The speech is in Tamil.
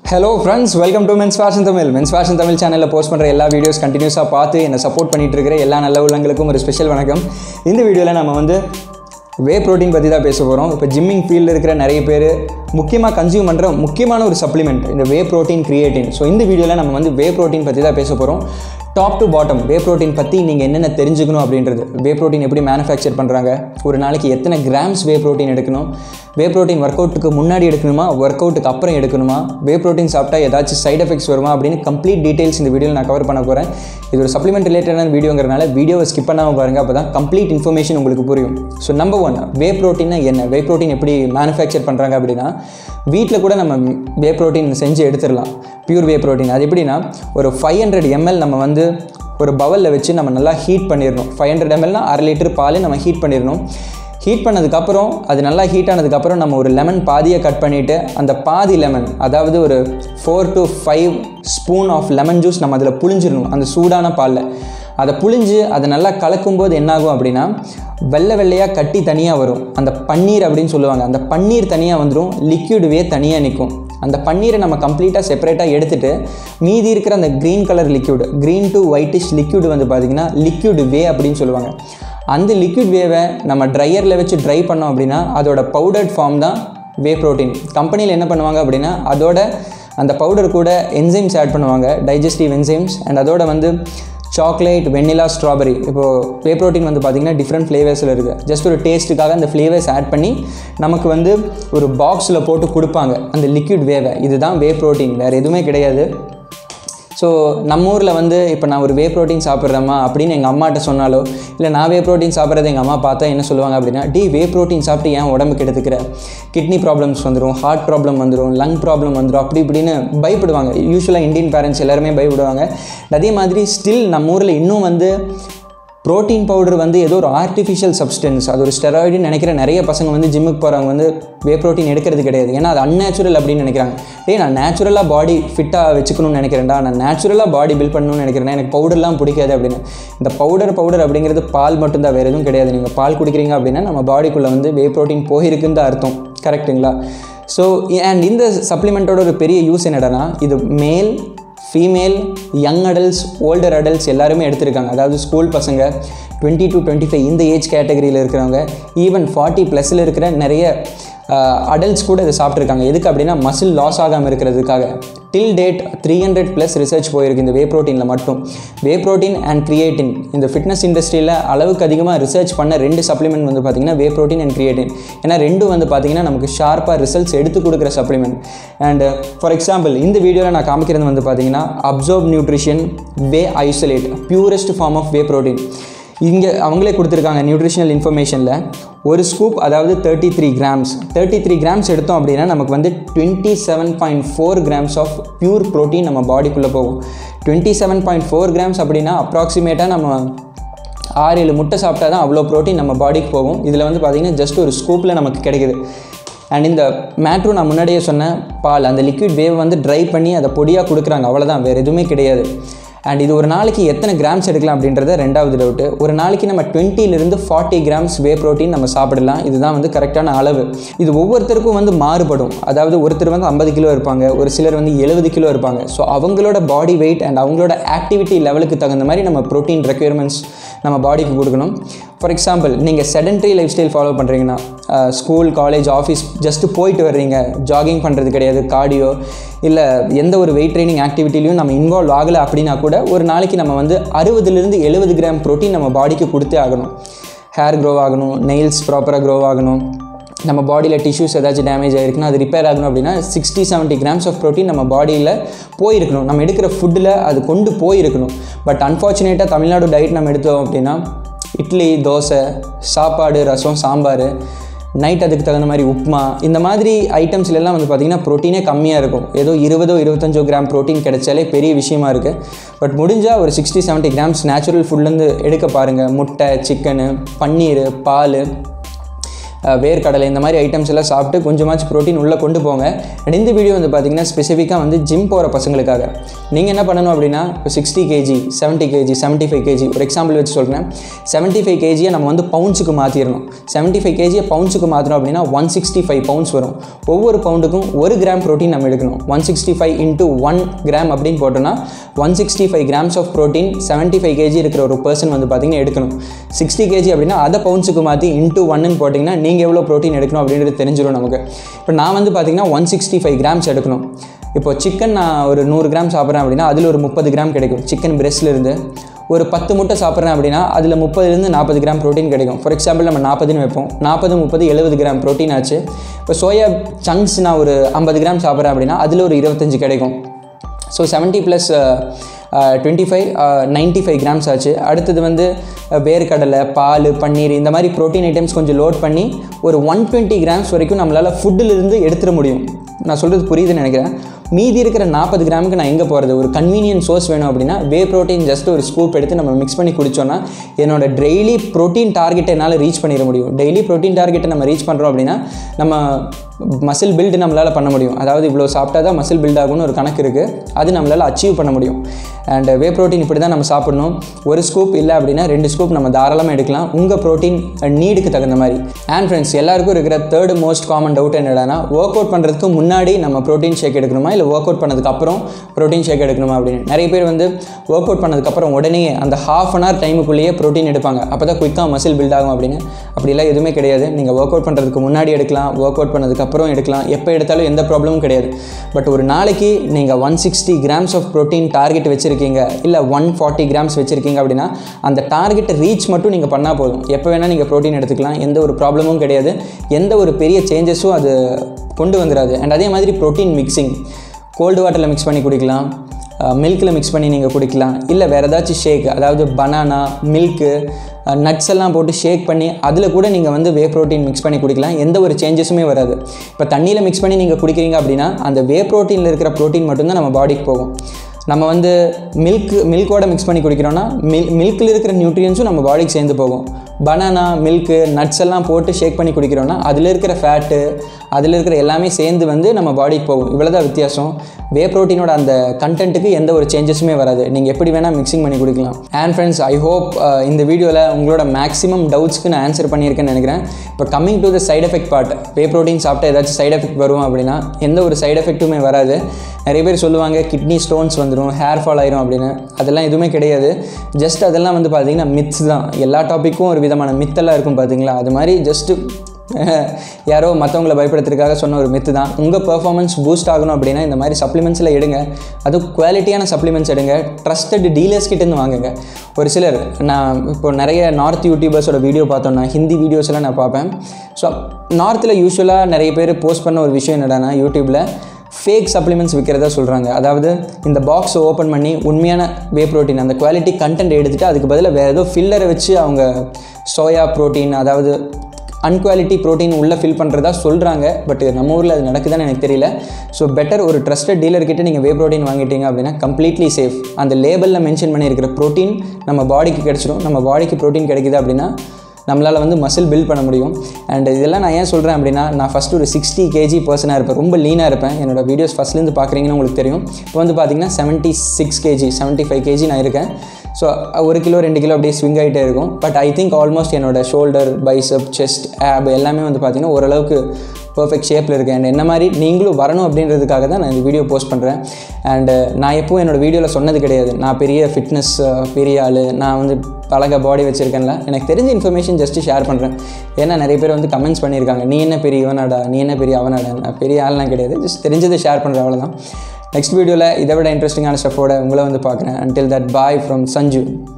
hello friends welcome to men's fashion Tamil men's fashion Tamil சேனலில் போஸ்ட் பண்ணுற எல்லா வீடியோஸ் கண்டினியூஸாக பார்த்து என்னை சப்போர்ட் பண்ணிட்டு இருக்கிற எல்லா நல்ல உள்ளங்களுக்கும் ஒரு ஸ்பெஷல் வணக்கம் இந்த வீடியோவில் நம்ம வந்து வே ப்ரோட்டீன் பற்றி தான் பேச போகிறோம் இப்போ ஜிம்மிங் ஃபீல்டில் இருக்கிற நிறைய பேர் முக்கியமாக கன்சியூம் பண்ணுற முக்கியமான ஒரு சப்ளிமெண்ட் இந்த வே ப்ரோட்டீன் கிரியேட்டின் ஸோ இந்த வீடியோவில் நம்ம வந்து வே ப்ரோட்டீன் பற்றி தான் பேச போகிறோம் top to bottom whey protein பற்றி நீங்கள் என்னென்ன தெரிஞ்சுக்கணும் அப்படின்றது வே ப்ரோட்டீன் எப்படி மேனுஃபேக்சர் பண்ணுறாங்க ஒரு நாளைக்கு எத்தனை கிராம்ஸ் வே ப்ரோட்டீன் எடுக்கணும் வே ப்ரோட்டீன் ஒர்க் அவுட்டுக்கு முன்னாடி எடுக்கணுமா ஒர்க் அவுட்டுக்கு அப்புறம் எடுக்கணுமா வே ப்ரோட்டீன் சாப்பிட்டா ஏதாச்சும் சைட் எஃபெக்ட்ஸ் வருமா அப்படின்னு கம்ப்ளீட் டீட்டெயில்ஸ் இந்த வீடியோவில் நான் கவர் பண்ண போகிறேன் இது ஒரு சப்ளிமெண்ட் ரிலேட்டடான வீடியோங்கிறனால வீடியோவை ஸ்கிப் பண்ணாமல் பாருங்கள் அப்போ தான் கம்ப்ளீட் இன்ஃபர்மேஷன் உங்களுக்கு புரியும் ஸோ நம்பர் ஒன் வே ப்ரோட்டீன்னா என்ன வே ப்ரோட்டீன் எப்படி மேனுஃபேக்சர் பண்ணுறாங்க அப்படின்னா வீட்டில் கூட நம்ம வே ப்ரோட்டீன் செஞ்சு எடுத்துடலாம் பியூர் வே ப்ரோட்டீன் அது எப்படின்னா ஒரு ஃபைவ் ஹண்ட்ரட் எம்எல் நம்ம வந்து ஒரு பவலில் வச்சு நம்ம நல்லா ஹீட் பண்ணிடணும் ஃபைவ் ஹண்ட்ரட் எம்எல்னா அரை லிட்டர் பால் நம்ம ஹீட் பண்ணிடணும் ஹீட் பண்ணதுக்கப்புறம் அது நல்லா ஹீட் ஆனதுக்கப்புறம் நம்ம ஒரு லெமன் பாதியை கட் பண்ணிவிட்டு அந்த பாதி லெமன் அதாவது ஒரு four to five spoon of lemon juice நம்ம அதில் புழிஞ்சிடணும் அந்த சூடான பாலில் அதை புழிஞ்சு அதை நல்லா கலக்கும்போது என்னாகும் அப்படின்னா வெள்ளை வெள்ளையாக கட்டி தனியாக வரும் அந்த பன்னீர் அப்படின்னு சொல்லுவாங்க அந்த பன்னீர் தனியாக வந்துடும் லிக்யூடுவே தனியாக நிற்கும் அந்த பன்னீரை நம்ம கம்ப்ளீட்டாக செப்பரேட்டாக எடுத்துகிட்டு மீதி இருக்கிற அந்த green colour liquid green to whitish liquid வந்து பார்த்திங்கன்னா லிக்யூடு வே அப்படின்னு சொல்லுவாங்க அந்த லிக்விட் வேவை நம்ம ட்ரையரில் வச்சு ட்ரை பண்ணோம் அப்படின்னா அதோட பவுடர்ட் ஃபார்ம் தான் வே ப்ரோட்டீன் கம்பெனியில் என்ன பண்ணுவாங்க அப்படின்னா அதோட அந்த பவுடர் கூட என்சைம்ஸ் ஆட் பண்ணுவாங்க டைஜஸ்டிவ் என்சைம்ஸ் அண்ட் அதோட வந்து சாக்லேட் வெண்ணிலா ஸ்ட்ராபெரி இப்போது வே ப்ரோட்டீன் வந்து பார்த்திங்கன்னா டிஃப்ரெண்ட் ஃப்ளேவர்ஸில் இருக்குது ஜஸ்ட் ஒரு டேஸ்ட்டுக்காக அந்த ஃப்ளேவர்ஸ் ஆட் பண்ணி நமக்கு வந்து ஒரு பாக்ஸில் போட்டு கொடுப்பாங்க அந்த லிக்விட் வேவை இதுதான் வே ப்ரோட்டீன் வேறு எதுவுமே கிடையாது ஸோ நம்ம ஊரில் வந்து இப்போ நான் ஒரு வே ப்ரோட்டீன் சாப்பிட்றேம்மா அப்படின்னு எங்கள் அம்மாட்ட சொன்னாலோ இல்லை நான் வே ப்ரோட்டீன் சாப்பிட்றது எங்கள் அம்மா பார்த்தா என்ன சொல்லுவாங்க அப்படின்னா டி வே ப்ரோட்டீன் சாப்பிட்டு ஏன் உடம்புக்கு எடுத்துக்கிற கிட்னி ப்ராப்ளம்ஸ் வந்துடும் ஹார்ட் ப்ராப்ளம் வந்துடும் லங் ப்ராப்ளம் வந்துடும் அப்படி இப்படின்னு பயப்படுவாங்க யூஸ்வலாக இந்தியன் பேரண்ட்ஸ் எல்லாருமே பயப்படுவாங்க அதே மாதிரி ஸ்டில் நம்ம ஊரில் இன்னும் வந்து ப்ரோட்டீன் பவுடர் வந்து ஏதோ ஒரு ஆர்டிஃபிஷியல் சப்ஸ்டன்ஸ் அது ஒரு ஸ்டெராய்டுன்னு நினைக்கிற நிறைய பசங்க வந்து ஜிம்முக்கு போகிறவங்க வந்து வே ப்ரோட்டீன் எடுக்கிறது கிடையாது ஏன்னா அது அன்நேச்சுரல் அப்படின்னு நினைக்கிறாங்க டேய் நான் நேச்சுரலாக பாடி ஃபிட்டாக வச்சுக்கணும்னு நினைக்கிறேன்டா நான் நேச்சுரலாக பாடி பில்ட் பண்ணணும்னு நினைக்கிறேன் எனக்கு பவுடர்லாம் பிடிக்காது அப்படின்னு இந்த பவுடர் பவுடர் அப்படிங்கிறது பால் மட்டும்தான் வேறு எதுவும் கிடையாது நீங்கள் பால் குடிக்கிறீங்க அப்படின்னா நம்ம பாடிக்குள்ளே வந்து வே ப்ரோட்டீன் போயிருக்குன்னு தான் அர்த்தம் கரெக்டுங்களா ஸோ அண்ட் இந்த சப்ளிமெண்ட்டோட ஒரு பெரிய யூஸ் என்னடானா இது male female young adults older adults எல்லாருமே எடுத்திருக்காங்க அதாவது ஸ்கூல் பசங்க டுவெண்ட்டி டு டுவெண்ட்டி ஃபைவ் இந்த ஏஜ் கேட்டகரியில் இருக்கிறவங்க ஈவன் ஃபார்ட்டி ப்ளஸில் இருக்கிற நிறைய அடல்ட்ஸ் கூட இதை சாப்பிட்ருக்காங்க எதுக்கு அப்படின்னா மசில் லாஸ் ஆகாமல் இருக்கிறதுக்காக till date three hundred plus research போயிருக்கு இந்த வே ப்ரோட்டீனில் மட்டும் வே ப்ரோட்டீன் அண்ட் கிரியேட்டின் இந்த ஃபிட்னஸ் இண்டஸ்ட்ரியில் அளவுக்கு அதிகமாக ரிசர்ச் பண்ண ரெண்டு சப்ளிமெண்ட் வந்து பார்த்திங்கன்னா வே ப்ரோட்டீன் அண்ட் கிரியேட்டின் ஏன்னா ரெண்டும் வந்து பார்த்திங்கன்னா நமக்கு ஷார்ப்பாக ரிசல்ட்ஸ் எடுத்து கொடுக்குற சப்ளிமெண்ட் அண்ட் ஃபார் எக்ஸாம்பிள் இந்த வீடியோவில் நான் காமிக்கிறது வந்து பார்த்திங்கன்னா observe nutrition whey isolate purest form of whey protein இங்கே அவங்களே கொடுத்துருக்காங்க நியூட்ரிஷனல் இன்ஃபர்மேஷனில் ஒரு ஸ்கூப் அதாவது thirty three grams thirty three grams எடுத்தோம் அப்படின்னா நமக்கு வந்து twenty seven point four grams of pure protein நம்ம பாடிக்குள்ளே போகும் twenty seven point four grams அப்படின்னா அப்ராக்சிமேட்டாக நம்ம ஆறு ஏழு முட்டை சாப்பிட்டா தான் அவ்வளோ ப்ரோட்டீன் நம்ம பாடிக்கு போகும் இதில் வந்து பார்த்திங்கன்னா ஜஸ்ட் ஒரு ஸ்கூப்பில் நமக்கு கிடைக்குது அண்ட் இந்த மேட்ரு நான் முன்னாடியே சொன்னேன் பால் அந்த லிக்விட் வேவ் வந்து ட்ரை பண்ணி அதை பொடியாக கொடுக்குறாங்க அவ்வளோதான் வேறு எதுவுமே கிடையாது அண்ட் இது ஒரு நாளைக்கு எத்தனை கிராம்ஸ் எடுக்கலாம் அப்படின்றத ரெண்டாவது டவுட்டு ஒரு நாளைக்கு நம்ம டுவெண்ட்டிலிருந்து ஃபார்ட்டி கிராம்ஸ் வே ப்ரோட்டீன் நம்ம சாப்பிடலாம் இதுதான் வந்து கரெக்டான அளவு இது ஒவ்வொருத்தருக்கும் வந்து மாறுபடும் அதாவது ஒருத்தர் வந்து ஐம்பது கிலோ இருப்பாங்க ஒரு சிலர் வந்து எழுபது கிலோ இருப்பாங்க ஸோ அவங்களோட பாடி வெயிட் அண்ட் அவங்களோட ஆக்டிவிட்டி லெவலுக்கு தகுந்த மாதிரி நம்ம ப்ரோட்டீன் ரெக்யர்மெண்ட்ஸ் நம்ம பாடிக்கு கொடுக்கணும் ஃபார் எக்ஸாம்பிள் நீங்கள் செடன்ட்ரி லைஃப் ஸ்டைல் ஃபாலோ பண்ணுறீங்கன்னா ஸ்கூல் காலேஜ் ஆஃபீஸ் ஜஸ்ட்டு போயிட்டு வர்றீங்க ஜாகிங் பண்ணுறது கிடையாது கார்டியோ இல்லை எந்த ஒரு வெயிட் ட்ரைனிங் ஆக்டிவிட்டிலையும் நம்ம இன்வால்வ் ஆகலை அப்படின்னா கூட ஒரு நாளைக்கு நம்ம வந்து அறுபதுலேருந்து எழுபது கிராம் ப்ரோட்டீன் நம்ம பாடிக்கு கொடுத்தே ஆகணும் ஹேர் க்ரோ ஆகணும் நெயில்ஸ் ப்ராப்பராக க்ரோ ஆகணும் நம்ம பாடியில் டிஷ்யூஸ் ஏதாச்சும் டேமேஜ் ஆகிருக்குன்னா அது ரிப்பேர் ஆகணும் அப்படின்னா sixty seventy grams of protein நம்ம பாடியில் போயிருக்கணும் நம்ம எடுக்கிற ஃபுட்டில் அது கொண்டு போயிருக்கணும் பட் அன்ஃபார்ச்சுனேட்டாக தமிழ்நாடு டயட் நம்ம எடுத்தோம் அப்படின்னா இட்லி தோசை சாப்பாடு ரசம் சாம்பார் நைட் அதுக்கு தகுந்த மாதிரி உப்புமா இந்த மாதிரி ஐட்டம்ஸ்லாம் வந்து பார்த்திங்கன்னா ப்ரோட்டீனே கம்மியாக இருக்கும் ஏதோ இருபதோ இருபத்தஞ்சோ கிராம் ப்ரோட்டீன் கிடைச்சாலே பெரிய விஷயமா இருக்குது பட் முடிஞ்சால் ஒரு சிக்ஸ்டி செவன்ட்டி கிராம்ஸ் நேச்சுரல் ஃபுட்லேருந்து எடுக்க பாருங்கள் முட்டை சிக்கனு பன்னீர் பால் அஹ், வேர்க்கடலை இந்த மாதிரி ஐட்டம்ஸ் எல்லாம் சாப்பிட்டு கொஞ்சமாச்சும் ப்ரோட்டீன் உள்ளே கொண்டு போங்க அண்ட் இந்த வீடியோ வந்து பார்த்தீங்கன்னா ஸ்பெசிஃபிக்காக வந்து ஜிம் போகிற பசங்களுக்காக நீங்கள் என்ன பண்ணணும் அப்படின்னா இப்போ sixty KG seventy KG seventy five KG ஒரு எக்ஸாம்பிள் வச்சு சொல்கிறேன் செவன்ட்டி ஃபைவ் கேஜியை நம்ம வந்து பவுண்ட்ஸுக்கு மாற்றிடணும் செவன்ட்டி ஃபைவ் கேஜியை பவுண்ட்ஸுக்கு மாற்றணும் அப்படின்னா ஒன் சிக்ஸ்டி ஃபைவ் பவுண்ட்ஸ் வரும் ஒவ்வொரு பவுண்டுக்கும் ஒரு கிராம் ப்ரோட்டீன் நம்ம எடுக்கணும் one sixty five into one gram அப்படின்னு போட்டோன்னா one sixty five grams of protein seventy five KG இருக்கிற ஒரு பர்சன் வந்து பார்த்தீங்கன்னா எடுக்கணும் சிக்ஸ்டி கேஜி அப்படின்னா அதை பவுண்ட்ஸுக்கு மாற்றி இன்ட்டு ஒன்னு போட்டிங்கன்னா நீங்கள் எவ்வளோ ப்ரோட்டீன் எடுக்கணும் அப்படின்றது தெரிஞ்சிடும் நமக்கு இப்போ நான் வந்து பார்த்தீங்கன்னா ஒன் சிக்ஸ்டி ஃபைவ் கிராம்ஸ் எடுக்கணும் இப்போ சிக்கன் நான் ஒரு நூறு கிராம் சாப்பிட்றேன் அப்படின்னா அதில் ஒரு முப்பது கிராம் கிடைக்கும் சிக்கன் இருந்து ஒரு பத்து முட்டை சாப்பிட்றேன் அப்படின்னா அதில் முப்பதுலேருந்து நாற்பது கிராம் ப்ரோட்டீன் கிடைக்கும் ஃபார் எக்ஸாம்பிள் நம்ம நாற்பதுன்னு வைப்போம் நாற்பது முப்பது எழுபது கிராம் ப்ரோட்டீன் ஆச்சு இப்போ சோயா சங்க்ஸ் நான் ஒரு ஐம்பது கிராம் சாப்பிட்றேன் அப்படின்னா அதில் ஒரு இருபத்தஞ்சு கிடைக்கும் so seventy plus twenty five ninety five grams ஆச்சு அடுத்தது வந்து அஹ், வேர்க்கடலை பால் பன்னீர் இந்த மாதிரி ப்ரோட்டீன் ஐட்டம்ஸ் கொஞ்சம் லோட் பண்ணி ஒரு ஒன் டுவெண்ட்டி கிராம்ஸ் வரைக்கும் நம்மளால் ஃபுட்டிலிருந்து எடுத்துட முடியும் நான் சொல்கிறது புரியுதுன்னு நினைக்கிறேன் மீதி இருக்கிற நாற்பது கிராமுக்கு நான் எங்கே போகிறது ஒரு கன்வீனியன்ட் சோர்ஸ் வேணும் அப்படின்னா வே ப்ரோட்டீன் ஜஸ்ட் ஒரு ஸ்கூப் எடுத்து நம்ம மிக்ஸ் பண்ணி குடிச்சோன்னா என்னோட டெய்லி ப்ரோட்டீன் டார்கெட்டை என்னால் ரீச் பண்ணிட முடியும் டெய்லி ப்ரோட்டீன் டார்கெட்டை நம்ம ரீச் பண்ணுறோம் அப்படின்னா நம்ம மசில் பில்டு நம்மளால் பண்ண முடியும் அதாவது இவ்வளோ சாப்பிட்டா தான் மசில் பில்ட் ஆகும்னு ஒரு கணக்கு இருக்குது அது நம்மளால் அச்சீவ் பண்ண முடியும் அண்ட் வே ப்ரோட்டீன் இப்படி தான் நம்ம சாப்பிடணும் ஒரு ஸ்கூப் இல்லை அப்படின்னா ரெண்டு ஸ்கூப் நம்ம தாராளமாக எடுக்கலாம் உங்கள் ப்ரோட்டீன் நீடுக்கு தகுந்த மாதிரி அண்ட் ஃப்ரெண்ட்ஸ் எல்லாருக்கும் இருக்கிற தேர்டு மோஸ்ட் காமன் டவுட் என்னடானா ஒர்க் அவுட் பண்ணுறதுக்கு முன்னாடி நம்ம ப்ரோட்டீன் ஷேக் எடுக்கணுமா இல்லை ஒர்க் அவுட் பண்ணதுக்கு அப்புறம் ப்ரோட்டீன் ஷேக் எடுக்கணுமா அப்படின்னு நிறைய பேர் வந்து ஒர்க் அவுட் பண்ணதுக்கப்புறம் உடனே அந்த ஹாஃப் அன் ஹவர் டைமுக்குள்ளேயே ப்ரோட்டீன் எடுப்பாங்க அப்போ தான் குயிக்காக மசில் பில்ட் ஆகும் அப்படின்னு அப்படிலாம் எதுவுமே கிடையாது நீங்கள் ஒர்க் அவுட் பண்ணுறதுக்கு முன்னாடி எடுக்கலாம் ஒர்க் அவுட் பண்ணதுக்கப்புறம் எடுக்கலாம் எப்போ எடுத்தாலும் எந்த ப்ராப்ளமும் கிடையாது பட் ஒரு நாளைக்கு நீங்கள் one sixty grams of protein target வச்சுருக்கீங்க இல்லை ஒன் ஃபார்ட்டி கிராம்ஸ் வச்சுருக்கீங்க அப்படின்னா அந்த டார்கெட்டை ரீச் மட்டும் நீங்கள் பண்ணால் போதும் எப்போ வேணால் நீங்கள் ப்ரோட்டீன் எடுத்துக்கலாம் எந்த ஒரு ப்ராப்ளமும் கிடையாது எந்த ஒரு பெரிய சேஞ்சஸும் அது கொண்டு வந்துடாது அண்ட் அதே மாதிரி ப்ரோட்டீன் மிக்சிங் கோல்டு வாட்டரில் மிக்ஸ் பண்ணி குடிக்கலாம் மில்கில் மிக்ஸ் பண்ணி நீங்கள் குடிக்கலாம் இல்லை வேறு ஏதாச்சும் ஷேக் அதாவது பனானா மில்க்கு நட்ஸ் எல்லாம் போட்டு ஷேக் பண்ணி அதில் கூட நீங்கள் வந்து வே ப்ரோட்டீன் மிக்ஸ் பண்ணி குடிக்கலாம் எந்த ஒரு சேஞ்சஸுமே வராது இப்போ தண்ணியில் மிக்ஸ் பண்ணி நீங்கள் குடிக்கிறீங்க அப்படின்னா அந்த வே ப்ரோட்டீனில் இருக்கிற ப்ரோட்டீன் மட்டும்தான் நம்ம பாடிக்கு போகும் நம்ம வந்து மில்க் மில்கோட மிக்ஸ் பண்ணி குடிக்கிறோன்னா மில் மில்கில் இருக்கிற நியூட்ரியன்ஸும் நம்ம பாடிக்கு சேர்ந்து போகும் பனானா மில்க்கு நட்ஸ் எல்லாம் போட்டு ஷேக் பண்ணி குடிக்கிறோன்னா அதில் இருக்கிற ஃபேட்டு அதில் இருக்கிற எல்லாமே சேர்ந்து வந்து நம்ம பாடிக்கு போகும் இவ்வளோ தான் வித்தியாசம் வே ப்ரோட்டீனோட அந்த கண்டென்ட்டுக்கு எந்த ஒரு சேஞ்சஸுமே வராது நீங்கள் எப்படி வேணால் மிக்சிங் பண்ணி குடிக்கலாம் அண்ட் ஃப்ரெண்ட்ஸ் ஐ ஹோப் இந்த வீடியோவில் உங்களோட மேக்ஸிமம் டவுட்ஸ்க்கு நான் ஆன்சர் பண்ணியிருக்கேன்னு நினைக்கிறேன் இப்போ coming to the side effect part whey protein சாப்பிட்டா ஏதாச்சும் சைடு எஃபெக்ட் வரும் அப்படின்னா எந்த ஒரு சைடு எஃபெக்ட்டுமே வராது நிறைய பேர் சொல்லுவாங்க கிட்னி ஸ்டோன்ஸ் வந்துடும் ஹேர் ஃபால் ஆயிரும் அப்படின்னு அதெல்லாம் எதுவுமே கிடையாது ஜஸ்ட் அதெல்லாம் வந்து பார்த்தீங்கன்னா மித்ஸ் தான் எல்லா டாப்பிக்கும் ஒரு விதமான மித்தெல்லாம் இருக்கும் பார்த்தீங்களா அது மாதிரி ஜஸ்ட்டு யாரோ மற்றவங்களை பயப்படுத்துறதுக்காக சொன்ன ஒரு மித்து தான் உங்கள் பெர்ஃபார்மன்ஸ் பூஸ்ட் ஆகணும் அப்படின்னா இந்த மாதிரி சப்ளிமெண்ட்ஸில் எடுங்க அதுவும் குவாலிட்டியான சப்ளிமெண்ட்ஸ் எடுங்க ட்ரஸ்டட் டீலர்ஸ் கிட்டேருந்து வாங்குங்க ஒரு சிலர் நான் இப்போ நிறைய நார்த் யூடியூபர்ஸோட வீடியோ பார்த்தோன்னா ஹிந்தி வீடியோஸ் எல்லாம் நான் பார்ப்பேன் ஸோ நார்த்தில் யூஸ்வலாக நிறைய பேர் போஸ்ட் பண்ண ஒரு விஷயம் என்னடானா யூடியூப்பில் ஃபேக் சப்ளிமெண்ட்ஸ் விற்கிறதா சொல்கிறாங்க அதாவது இந்த பாக்ஸை ஓப்பன் பண்ணி உண்மையான வே ப்ரோட்டீன் அந்த குவாலிட்டி கண்டென்ட் எடுத்துகிட்டு அதுக்கு பதிலாக வேறு ஏதோ ஃபில்லரை வச்சு அவங்க சோயா ப்ரோட்டீன் அதாவது அன்குவாலிட்டி ப்ரோட்டீன் உள்ளே ஃபில் பண்ணுறதா சொல்கிறாங்க பட் நம்ம ஊரில் அது நடக்குதான்னு எனக்கு தெரியல ஸோ பெட்டர் ஒரு ட்ரஸ்டட் டீலர்கிட்ட நீங்கள் வே ப்ரோட்டீன் வாங்கிட்டீங்க அப்படின்னா கம்ப்ளீட்லி சேஃப் அந்த லேபிளில் மென்ஷன் பண்ணியிருக்கிற ப்ரோட்டீன் நம்ம பாடிக்கு கிடச்சிடும் நம்ம பாடிக்கு ப்ரோட்டீன் கிடைக்குது அப்படின்னா நம்மளால் வந்து மசில் பில்ட் பண்ண முடியும் அண்ட் இதெல்லாம் நான் ஏன் சொல்கிறேன் அப்படின்னா நான் ஃபஸ்ட்டு ஒரு சிக்ஸ்டி கேஜி பர்சனாக இருப்பேன் ரொம்ப லீனாக இருப்பேன் என்னோட வீடியோஸ் ஃபஸ்ட்லேருந்து பார்க்குறீங்கன்னு உங்களுக்கு தெரியும் இப்போ வந்து பார்த்தீங்கன்னா seventy six KG seventy five KG நான் இருக்கேன் ஸோ ஒரு கிலோ ரெண்டு கிலோ அப்படியே ஸ்விங் ஆகிட்டே இருக்கும் பட் ஐ திங்க் ஆல்மோஸ்ட் என்னோட ஷோல்டர் பைசப் செஸ்ட் ஆப் எல்லாமே வந்து பார்த்திங்கன்னா ஓரளவுக்கு பர்ஃபெக்ட் ஷேப்பில் இருக்கேன் அண்ட் என்ன மாதிரி நீங்களும் வரணும் அப்படின்றதுக்காக தான் நான் இந்த வீடியோ போஸ்ட் பண்ணுறேன் அண்டு நான் எப்பவும் என்னோடய வீடியோவில் சொன்னது கிடையாது நான் பெரிய ஃபிட்னஸ் பெரிய ஆள் நான் வந்து அழகாக பாடி வச்சுருக்கேன்ல எனக்கு தெரிஞ்ச இன்ஃபர்மேஷன் ஜஸ்ட்டு ஷேர் பண்ணுறேன் ஏன்னா நிறைய பேர் வந்து கமெண்ட்ஸ் பண்ணியிருக்காங்க நீ என்ன பெரிய இவனாடா நீ என்ன பெரிய அவனாடா நான் பெரிய ஆள்லாம் கிடையாது ஜஸ்ட் தெரிஞ்சதை ஷேர் பண்ணுறேன் அவ்வளோதான் நெக்ஸ்ட் வீடியோவில் இதை விட இன்ட்ரெஸ்டிங்கான ஸ்டெஃபோட உங்களை வந்து பார்க்குறேன் until that bye from Sanju